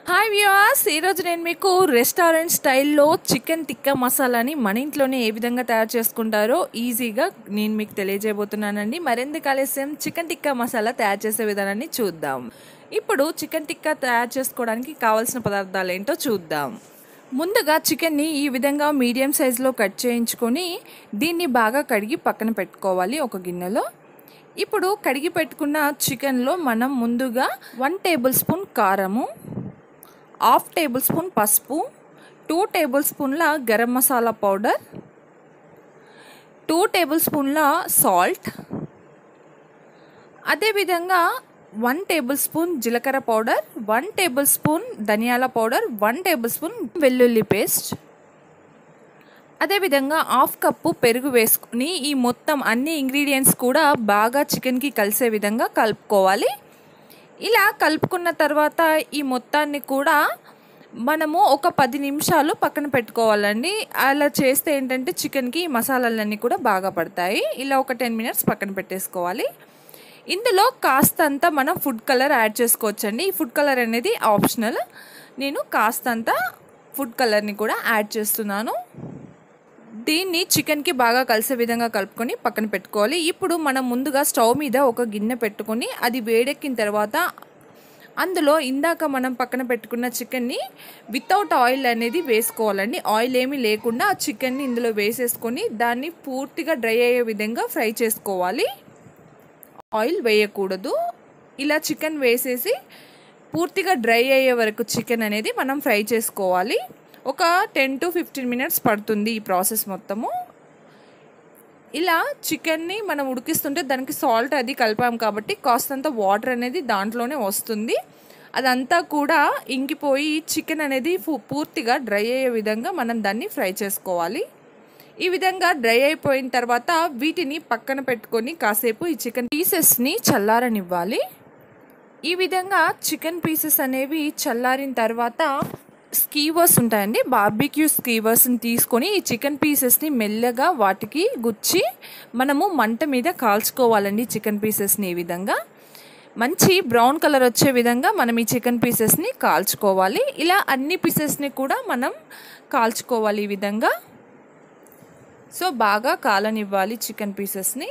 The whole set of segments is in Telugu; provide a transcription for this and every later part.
హాయ్ వ్యూవర్స్ ఈరోజు నేను మీకు రెస్టారెంట్ స్టైల్లో చికెన్ టిక్కా మసాలాని మన ఇంట్లోనే ఏ విధంగా తయారు చేసుకుంటారో ఈజీగా నేను మీకు తెలియజేయబోతున్నానండి మరెందుకు ఆలస్యం చికెన్ టిక్కా మసాలా తయారు చేసే విధానాన్ని చూద్దాం ఇప్పుడు చికెన్ టిక్కా తయారు చేసుకోవడానికి కావాల్సిన పదార్థాలు ఏంటో చూద్దాం ముందుగా చికెన్ని ఈ విధంగా మీడియం సైజులో కట్ చేయించుకొని దీన్ని బాగా కడిగి పక్కన పెట్టుకోవాలి ఒక గిన్నెలో ఇప్పుడు కడిగి పెట్టుకున్న చికెన్లో మనం ముందుగా వన్ టేబుల్ స్పూన్ కారము హాఫ్ టేబుల్ స్పూన్ పసుపు టూ టేబుల్ స్పూన్ల గరం మసాలా పౌడర్ టూ టేబుల్ స్పూన్ల సాల్ట్ అదేవిధంగా వన్ టేబుల్ స్పూన్ జీలకర్ర పౌడర్ వన్ టేబుల్ స్పూన్ ధనియాల పౌడర్ వన్ టేబుల్ స్పూన్ వెల్లుల్లి పేస్ట్ అదేవిధంగా హాఫ్ కప్పు పెరుగు వేసుకుని ఈ మొత్తం అన్ని ఇంగ్రీడియంట్స్ కూడా బాగా చికెన్కి కలిసే విధంగా కలుపుకోవాలి ఇలా కలుపుకున్న తర్వాత ఈ మొత్తాన్ని కూడా మనము ఒక పది నిమిషాలు పక్కన పెట్టుకోవాలండి అలా చేస్తే ఏంటంటే చికెన్కి ఈ మసాలాలన్నీ కూడా బాగా పడతాయి ఇలా ఒక టెన్ మినిట్స్ పక్కన పెట్టేసుకోవాలి ఇందులో కాస్తంత మనం ఫుడ్ కలర్ యాడ్ చేసుకోవచ్చండి ఈ ఫుడ్ కలర్ అనేది ఆప్షనల్ నేను కాస్తంత ఫుడ్ కలర్ని కూడా యాడ్ చేస్తున్నాను దీన్ని చికెన్కి బాగా కలిసే విధంగా కలుపుకొని పక్కన పెట్టుకోవాలి ఇప్పుడు మనం ముందుగా స్టవ్ మీద ఒక గిన్నె పెట్టుకొని అది వేడెక్కిన తర్వాత అందులో ఇందాక మనం పక్కన పెట్టుకున్న చికెన్ని వితౌట్ ఆయిల్ అనేది వేసుకోవాలండి ఆయిల్ ఏమీ లేకుండా ఆ చికెన్ని ఇందులో వేసేసుకొని దాన్ని పూర్తిగా డ్రై అయ్యే విధంగా ఫ్రై చేసుకోవాలి ఆయిల్ వేయకూడదు ఇలా చికెన్ వేసేసి పూర్తిగా డ్రై అయ్యే వరకు చికెన్ అనేది మనం ఫ్రై చేసుకోవాలి ఒక టెన్ టు ఫిఫ్టీన్ మినిట్స్ పడుతుంది ఈ ప్రాసెస్ మొత్తము ఇలా చికెన్ని మనం ఉడికిస్తుంటే దానికి సాల్ట్ అది కలిపాం కాబట్టి కాస్తంత వాటర్ అనేది దాంట్లోనే వస్తుంది అదంతా కూడా ఇంకిపోయి చికెన్ అనేది పూర్తిగా డ్రై అయ్యే విధంగా మనం దాన్ని ఫ్రై చేసుకోవాలి ఈ విధంగా డ్రై అయిపోయిన తర్వాత వీటిని పక్కన పెట్టుకొని కాసేపు ఈ చికెన్ పీసెస్ని చల్లారనివ్వాలి ఈ విధంగా చికెన్ పీసెస్ అనేవి చల్లారిన తర్వాత స్కీవర్స్ ఉంటాయండి బార్బిక్యూ స్కీవర్స్ని తీసుకొని ఈ చికెన్ పీసెస్ని మెల్లగా వాటికి గుచ్చి మనము మంట మీద కాల్చుకోవాలండి చికెన్ పీసెస్ని ఈ విధంగా మంచి బ్రౌన్ కలర్ వచ్చే విధంగా మనం ఈ చికెన్ పీసెస్ని కాల్చుకోవాలి ఇలా అన్ని పీసెస్ని కూడా మనం కాల్చుకోవాలి ఈ విధంగా సో బాగా కాలనివ్వాలి చికెన్ పీసెస్ని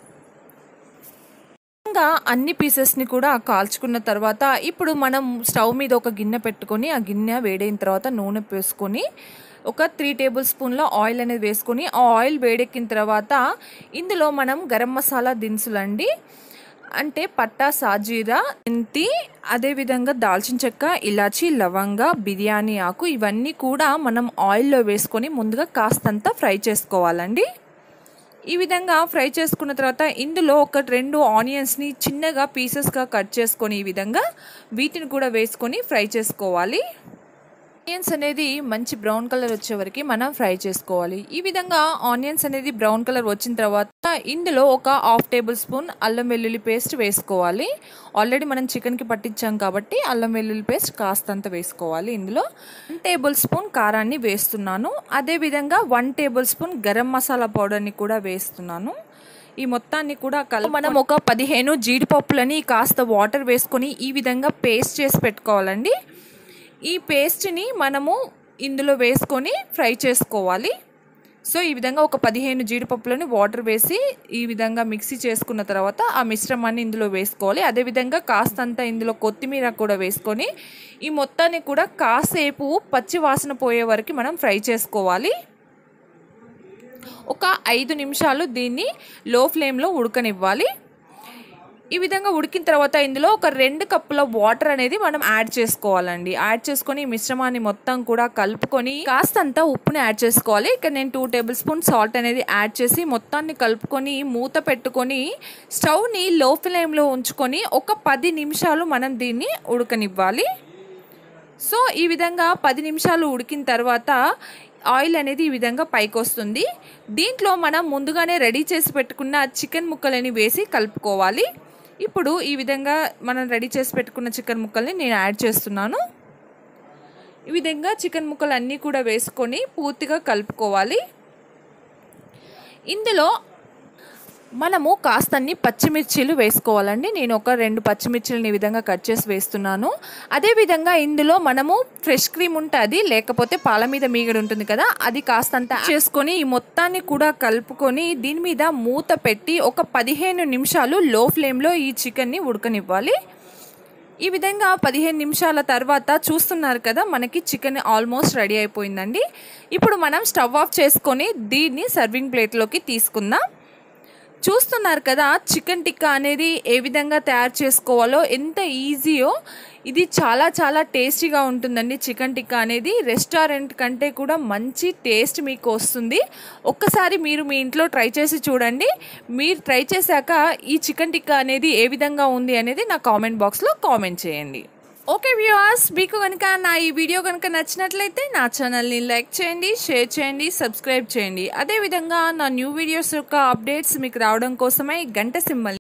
విధంగా అన్ని పీసెస్ని కూడా కాల్చుకున్న తర్వాత ఇప్పుడు మనం స్టవ్ మీద ఒక గిన్నె పెట్టుకొని ఆ గిన్నె వేడైన తర్వాత నూనె వేసుకొని ఒక త్రీ టేబుల్ స్పూన్ల ఆయిల్ అనేది వేసుకొని ఆ ఆయిల్ వేడెక్కిన తర్వాత ఇందులో మనం గరం మసాలా దినుసులండి అంటే పట్టా సాజీరా మెంతి అదేవిధంగా దాల్చిన చెక్క ఇలాచి లవంగ బిర్యానీ ఆకు ఇవన్నీ కూడా మనం ఆయిల్లో వేసుకొని ముందుగా కాస్తంత ఫ్రై చేసుకోవాలండి ఈ విధంగా ఫ్రై చేసుకున్న తర్వాత ఇందులో ఒక రెండు ఆనియన్స్ని చిన్నగా పీసెస్గా కట్ చేసుకొని ఈ విధంగా వీటిని కూడా వేసుకొని ఫ్రై చేసుకోవాలి ఆనియన్స్ అనేది మంచి బ్రౌన్ కలర్ వచ్చే వరకు మనం ఫ్రై చేసుకోవాలి ఈ విధంగా ఆనియన్స్ అనేది బ్రౌన్ కలర్ వచ్చిన తర్వాత ఇందులో ఒక హాఫ్ టేబుల్ స్పూన్ అల్లం వెల్లుల్లి పేస్ట్ వేసుకోవాలి ఆల్రెడీ మనం చికెన్కి పట్టించాం కాబట్టి అల్లం వెల్లుల్లి పేస్ట్ కాస్తంత వేసుకోవాలి ఇందులో వన్ టేబుల్ స్పూన్ కారాన్ని వేస్తున్నాను అదేవిధంగా one tablespoon garam masala పౌడర్ని కూడా వేస్తున్నాను ఈ మొత్తాన్ని కూడా కల మనం ఒక పదిహేను జీడిపప్పులని కాస్త వాటర్ వేసుకొని ఈ విధంగా పేస్ట్ చేసి పెట్టుకోవాలండి ఈ పేస్ట్ని మనము ఇందులో వేసుకొని ఫ్రై చేసుకోవాలి సో ఈ విధంగా ఒక పదిహేను జీడిపప్పులని వాటర్ వేసి ఈ విధంగా మిక్సీ చేసుకున్న తర్వాత ఆ మిశ్రమాన్ని ఇందులో వేసుకోవాలి అదేవిధంగా కాస్తంత ఇందులో కొత్తిమీర కూడా వేసుకొని ఈ మొత్తాన్ని కూడా కాసేపు పచ్చి వాసన పోయే వరకు మనం ఫ్రై చేసుకోవాలి ఒక ఐదు నిమిషాలు దీన్ని లో ఫ్లేమ్లో ఉడకనివ్వాలి ఈ విధంగా ఉడికిన తర్వాత ఇందులో ఒక రెండు కప్పుల వాటర్ అనేది మనం యాడ్ చేసుకోవాలండి యాడ్ చేసుకొని ఈ మిశ్రమాన్ని మొత్తం కూడా కలుపుకొని కాస్తంత ఉప్పుని యాడ్ చేసుకోవాలి ఇక్కడ నేను టూ టేబుల్ స్పూన్ సాల్ట్ అనేది యాడ్ చేసి మొత్తాన్ని కలుపుకొని మూత పెట్టుకొని స్టవ్ని లో ఫ్లేమ్లో ఉంచుకొని ఒక పది నిమిషాలు మనం దీన్ని ఉడకనివ్వాలి సో ఈ విధంగా పది నిమిషాలు ఉడికిన తర్వాత ఆయిల్ అనేది ఈ విధంగా పైకి వస్తుంది దీంట్లో మనం ముందుగానే రెడీ చేసి పెట్టుకున్న చికెన్ ముక్కలని వేసి కలుపుకోవాలి ఇప్పుడు ఈ విధంగా మనం రెడీ చేసి పెట్టుకున్న చికెన్ ముక్కల్ని నేను యాడ్ చేస్తున్నాను ఈ విధంగా చికెన్ ముక్కలు అన్నీ కూడా వేసుకొని పూర్తిగా కలుపుకోవాలి ఇందులో మనము కాస్తన్ని పచ్చిమిర్చీలు వేసుకోవాలండి నేను ఒక రెండు పచ్చిమిర్చిలను ఈ విధంగా కట్ చేసి వేస్తున్నాను అదేవిధంగా ఇందులో మనము ఫ్రెష్ క్రీమ్ ఉంటుంది లేకపోతే పాల మీద మీగడ ఉంటుంది కదా అది కాస్తంత చేసుకొని ఈ మొత్తాన్ని కూడా కలుపుకొని దీని మీద మూత పెట్టి ఒక పదిహేను నిమిషాలు లో ఫ్లేమ్లో ఈ చికెన్ని ఉడకనివ్వాలి ఈ విధంగా పదిహేను నిమిషాల తర్వాత చూస్తున్నారు కదా మనకి చికెన్ ఆల్మోస్ట్ రెడీ అయిపోయిందండి ఇప్పుడు మనం స్టవ్ ఆఫ్ చేసుకొని దీన్ని సర్వింగ్ ప్లేట్లోకి తీసుకుందాం చూస్తున్నారు కదా చికెన్ టిక్కా అనేది ఏ విధంగా తయారు చేసుకోవాలో ఎంత ఈజీయో ఇది చాలా చాలా టేస్టీగా ఉంటుందండి చికెన్ టిక్కా అనేది రెస్టారెంట్ కంటే కూడా మంచి టేస్ట్ మీకు వస్తుంది ఒక్కసారి మీరు మీ ఇంట్లో ట్రై చేసి చూడండి మీరు ట్రై చేశాక ఈ చికెన్ టిక్కా అనేది ఏ విధంగా ఉంది అనేది నా కామెంట్ బాక్స్లో కామెంట్ చేయండి ఓకే వ్యూవర్స్ మీకు కనుక నా ఈ వీడియో కనుక నచ్చినట్లయితే నా ఛానల్ని లైక్ చేయండి షేర్ చేయండి సబ్స్క్రైబ్ చేయండి అదేవిధంగా నా న్యూ వీడియోస్ యొక్క అప్డేట్స్ మీకు రావడం కోసమై గంట సింబల్